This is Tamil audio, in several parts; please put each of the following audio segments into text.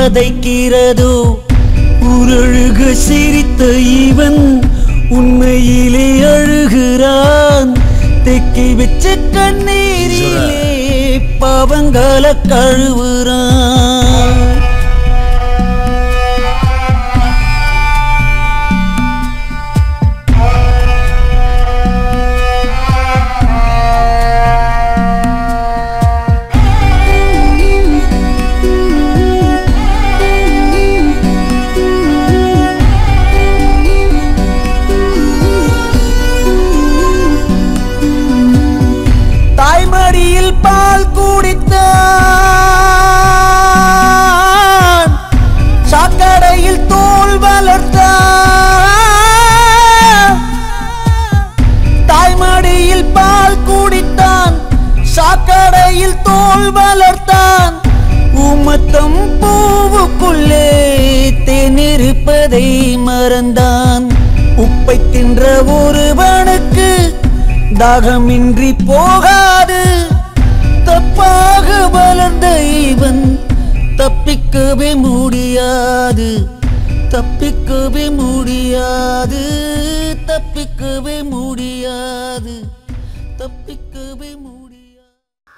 வதைக்கிறதோ உரழுக சிரித்த இவன் உண்மையிலே அழுகிறான் தெக்கி வச்ச கண்ணீரிலே பாவங்கள கழுவுறான் தாய்மடியில் பால் குடித்தான் சாக்கடையில் தோல் வளர்த்தான் தாய்மடியில் பால் குடித்தான் சாக்கடையில் தோல் வளர்த்தான் உமத்தம் பூவுக்குள்ளே தேனிருப்பதை மறந்தான் உப்பை தின்ற ஒருவனுக்கு தாகமின்றி போகாது தப்பாக வளர்ந்த இவன் தப்பிக்கவே முடியாது தப்பிக்கவே முடியாது தப்பிக்கவே முடியாது தப்பிக்கவே முடியாது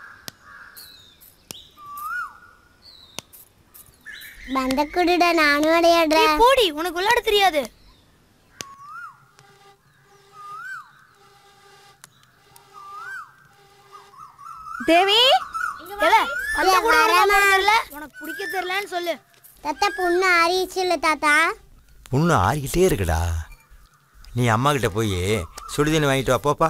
பந்த குடுடா நானும் விளையாடுறேன் ஏய், போடி உனக்கு விளையாட தெரியாது தேவி ஏலே, பந்த கூட வரேம்மா. ஒழுங்கா போட தெரியல உனக்கு பிடிக்க தெரியலன்னு சொல்லு தாத்தா பொண்ணு ஆறிச்சு இல்ல தாத்தா புண்ணு ஆறிக்கிட்டே இருக்குடா நீ அம்மா கிட்ட போய் சுடுதண்ணி வாங்கிட்டு வா போப்பா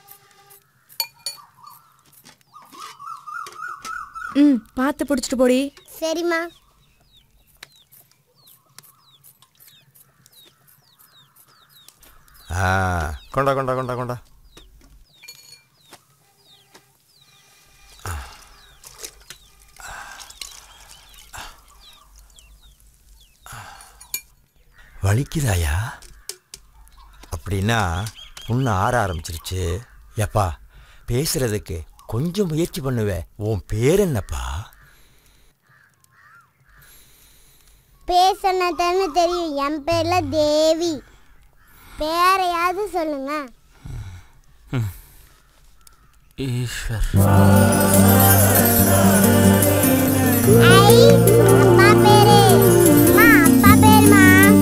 ம் பார்த்து பிடிச்சிட்டு போடி சரிம்மா ஆ கொண்டா கொண்டா கொண்டா கொண்டா வலிக்குதாயா அப்படின்னா புண்ணு ஆற ஆரம்பிச்சிருச்சு ஏப்பா பேசுறதுக்கு கொஞ்சம் முயற்சி பண்ணுவே உன் பேர் என்னப்பா பேசணத்தானே தெரியும் என் பேர்ல தேவி பேரையாவது சொல்லுங்க ஈஸ்வர் ஐ அப்பா பேரு அம்மா அப்பா பேருமா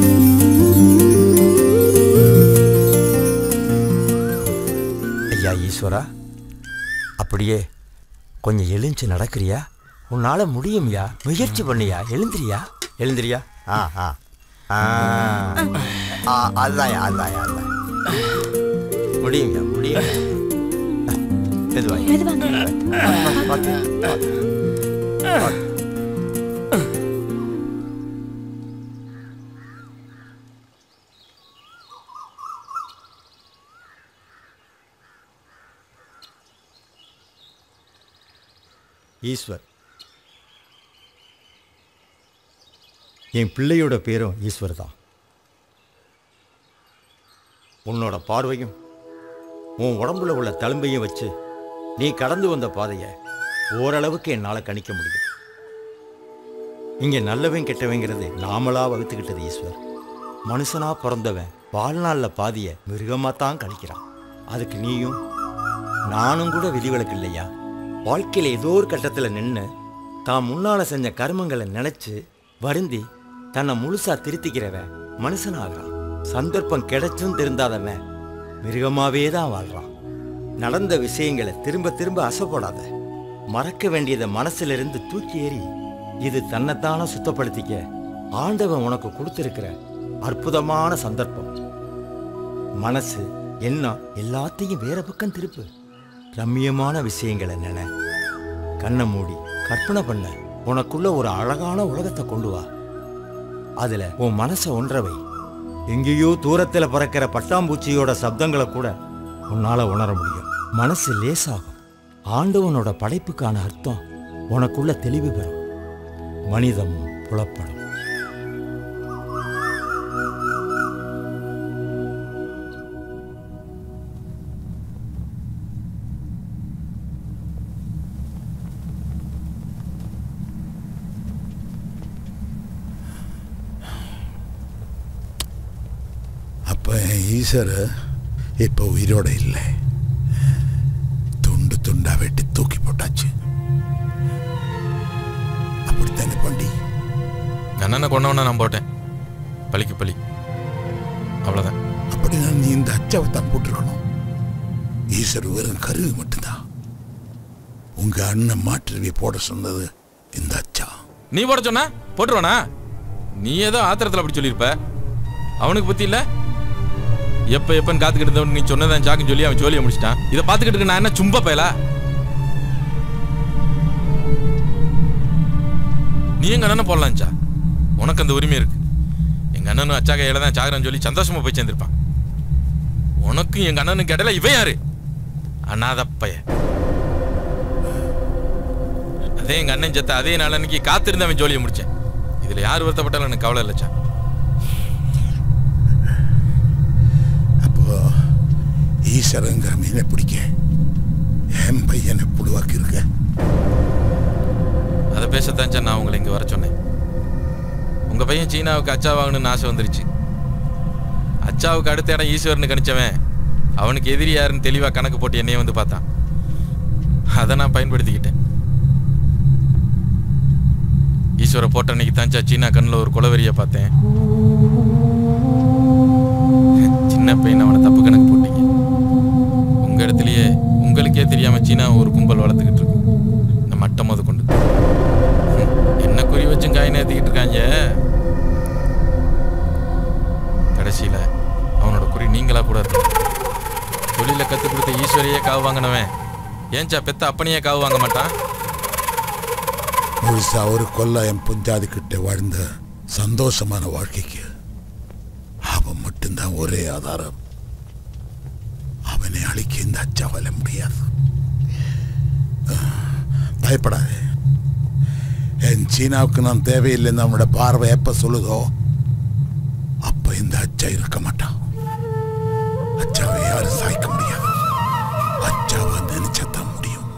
ஐயா ஈஸ்வரா அப்படியே கொஞ்சம் எழுந்து நடக்கிறியா உன்னால முடியும்யா முயற்சி பண்ணியா எழுந்திரியா எழுந்திரியா ஆ ஆ ஆ ஆ அதுதான்யா அதுதான்யா அதுதான் முடியும்யா முடியும் மெதுவாய் பார்த்து பார்த்து ஈஸ்வர் என் பிள்ளையோட பேரும் ஈஸ்வர் தான் உன்னோட பார்வையும் உன் உடம்புல உள்ள தழும்பையும் வச்சு நீ கடந்து வந்த பாதையை ஓரளவுக்கு என்னால் கணிக்க முடியும் இங்கே நல்லவன் கெட்டவங்கிறது நாமளா வகுத்துக்கிட்டது ஈஸ்வர் மனுஷனா பிறந்தவன் வாழ்நாளில் பாதியை மிருகமாக தான் கழிக்கிறான் அதுக்கு நீயும் நானும் கூட விதிவிலக்கு இல்லையா வாழ்க்கையில் ஏதோ ஒரு கட்டத்தில் நின்று தான் முன்னால் செஞ்ச கர்மங்களை நினச்சி வருந்தி தன்னை முழுசா திருத்திக்கிறவன் மனுஷனாகிறான் சந்தர்ப்பம் கிடைச்சும் திருந்தாதவன் மிருகமாவே தான் வாழ்றான் நடந்த விஷயங்களை திரும்ப திரும்ப அசைப்படாத மறக்க வேண்டியதை மனசிலிருந்து தூக்கி எறி இது தன்னைத்தானே சுத்தப்படுத்திக்க ஆண்டவன் உனக்கு கொடுத்திருக்கிற அற்புதமான சந்தர்ப்பம் மனசு எண்ணம் எல்லாத்தையும் வேற பக்கம் திருப்பு ரம்மியமான விஷயங்களை நினை கண்ணை மூடி கற்பனை பண்ண உனக்குள்ள ஒரு அழகான உலகத்தை கொண்டு வா அதுல உன் மனசை ஒன்றவை எங்கேயோ தூரத்துல பறக்கிற பட்டாம்பூச்சியோட சப்தங்களை கூட உன்னால உணர முடியும் மனசு லேசாகும் ஆண்டவனோட படைப்புக்கான அர்த்தம் உனக்குள்ள தெளிவு பெறும் மனிதம் புலப்படும் அப்ப ஈஸ்வர் இப்ப உயிரோட இல்லை துண்டு துண்டா வெட்டி தூக்கி போட்டாச்சு அப்படித்தானே பாண்டி அண்ணனை கொண்டவன நான் போட்டேன் பலிக்கு பலி அவ்வளோதான் அப்படின்னா நீ இந்த அச்சாவை தான் போட்டுருக்கணும் ஈஸ்வர் வெறும் கருவி மட்டும்தான் உங்க அண்ணன் மாற்றுவி போட சொன்னது இந்த அச்சா நீ போட சொன்னா போட்டுருவானா நீ ஏதோ ஆத்திரத்தில் அப்படி சொல்லியிருப்ப அவனுக்கு பத்தி இல்ல எப்ப எப்பன்னு காத்துக்கிட்டு இருந்தவன் நீ சொன்னதான் சாக்குன்னு சொல்லி அவன் ஜோலியை முடிச்சிட்டான் இதை பார்த்துக்கிட்டு இருக்க நான் என்ன சும்ப பயலா நீ எங்க அண்ணனை போடலாம்ச்சா உனக்கு அந்த உரிமை இருக்கு எங்க அண்ணனும் அச்சா கையில தான் சாகுறான்னு சொல்லி சந்தோஷமா போய் சேர்ந்திருப்பான் உனக்கும் எங்க அண்ணனுக்கு இடையில இவன் யாரு அனாதப்பைய அதே எங்க அண்ணன் செத்த அதே நாள் அன்னைக்கு காத்திருந்து அவன் ஜோலியை முடிச்சேன் இதுல யார் வருத்தப்பட்டாலும் எனக்கு கவலை இல்லைச்சா அப்போ ஈஸ்வரங்கிற மீனை பிடிக்க என் பையனை புழுவாக்கி இருக்க அதை பேசத்தான் சார் நான் உங்களை இங்க வர சொன்னேன் உங்க பையன் சீனாவுக்கு அச்சா வாங்கணும்னு ஆசை வந்துருச்சு அச்சாவுக்கு அடுத்த இடம் ஈஸ்வரனு கணிச்சவன் அவனுக்கு எதிரி யாருன்னு தெளிவா கணக்கு போட்டு என்னைய வந்து பார்த்தான் அதை நான் பயன்படுத்திக்கிட்டேன் ஈஸ்வர போட்ட அன்னைக்கு தான்ச்சா சீனா கண்ணில் ஒரு குலவெறிய பார்த்தேன் சின்ன பையன் அவனை தப்பு கணக்கு போட்டீங்க உங்க இடத்துலயே உங்களுக்கே தெரியாம சீனா ஒரு கும்பல் வளர்த்துக்கிட்டு இருக்கு இந்த மட்டம் முத கொண்டு ஹம், என்ன குறி வச்சும் காய் நேர்த்திக்கிட்டு இருக்காங்க கடைசியில அவனோட குறி நீங்களா கூட இருக்கலாம் தொழில கத்து கொடுத்த ஈஸ்வரியே காவு வாங்கினவன் ஏன்ச்சா பெத்த அப்பனையே காவு வாங்க மாட்டான் முழுசா ஒரு கொல்லாயம் புஞ்சாதி கிட்ட வாழ்ந்த சந்தோஷமான வாழ்க்கைக்கு அவன் மட்டும்தான் ஒரே ஆதாரம் அவனை அழிக்க இந்த அச்சாவால முடியாது அஹ், பயப்படாதே என் சீனாவுக்கு நான் தேவையில்லைன்னு அவனோட பார்வை எப்ப சொல்லுதோ அப்ப இந்த அச்சா இருக்க மாட்டான் அச்சாவை யாரும் சாய்க்க முடியாது அச்சாவை நினைச்சத்தான் முடியும்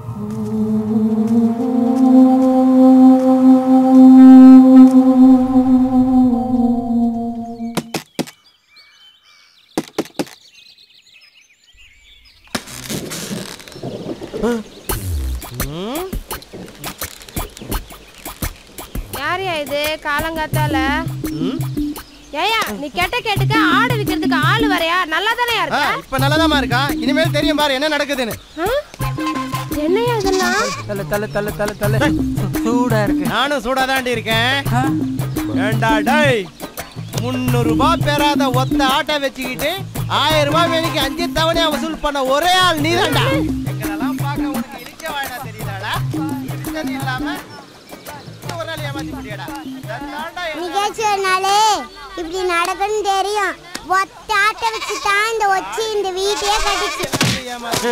யாரையா இது காலங்காத்தால ஏயா நீ கெட்ட கேட்டுக்க ஆடு விக்கிறதுக்கு ஆளு வரையா நல்லா தானே ஆ, இருக்க இப்ப நல்லதாமா இருக்கான் இனிமேல் தெரியும் பாரு என்ன நடக்குதுன்னு ஆ? என்னய்யா இதெல்லாம் தல தல தல தல தல சூடா இருக்கு நானும் சூடாதாண்டி இருக்கேன் ஏண்டா டேய் முந்நூறு ரூபாய் பெறாத ஒத்த ஆட்டை வச்சுக்கிட்டு ஆயிரம் ரூபாய் வேலைக்கு அஞ்சு தவணையா வசூல் பண்ண ஒரே ஆள் நீதான்டா எங்களெல்லாம் பார்க்க உனக்கு இழிச்ச வாயினா தெரியுதாடா இழிச்சது இல்லாம இன்னும் ஒரு நாள் ஏமாத்தி முடியாடா இதான்டா எங்க- நிகழ்ச்சி ஒரு நாளே இப்படி நடக்கும்னு தெரியும் ஒத்த ஆட்டை வச்சு தான் இந்த ஒச்சி இந்த வீட்டையே கட்டிச்சு ஏமாத்தி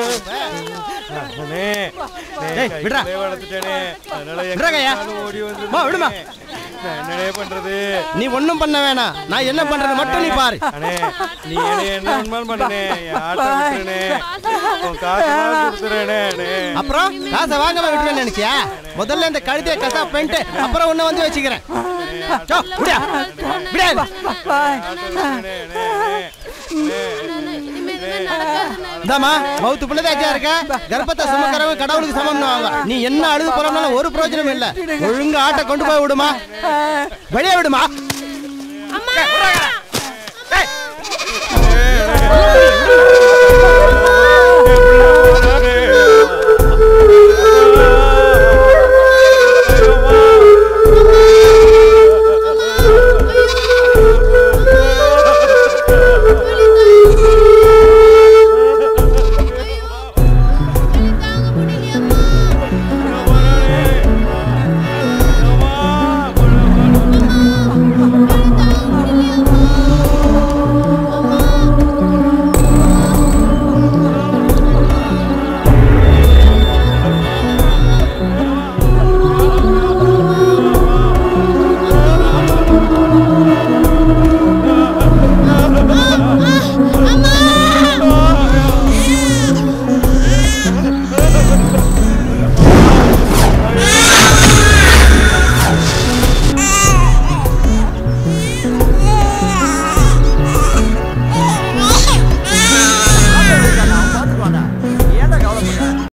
டேய், விட்றா. விட்றாங்கய்யா. அம்மா, விடுமா. என்னடே பண்றது நீ ஒண்ணும் பண்ண வேணாம் நான் என்ன பண்றது மட்டும் நீ பாரு அண்ணே நீ என்ன என்ன வேணுமாலும் பண்ணனே ஆட்டை விட்டுறனே உன் காசு கொடுத்துறேனே அண்ணே அப்புறம் காசை வாங்காம விட்டுருவேன் நினைச்சியா முதல்ல இந்த கழுதைய கசா பண்ணிட்டு அப்புறம் உன்னை வந்து வச்சுக்கிறேன் சோ, விடியா விடியா இந்தாம்மா மவுத்து பிள்ளைதாச்சா இருக்க கர்ப்பத்தை சுமக்கிறவங்க கடவுளுக்கு சமம்னு வாங்க நீ என்ன அழுது போறோம்னாலும் ஒரு பிரயோஜனம் இல்ல ஒழுங்கா ஆட்டை கொண்டு போய் விடுமா வெளியே விடுமா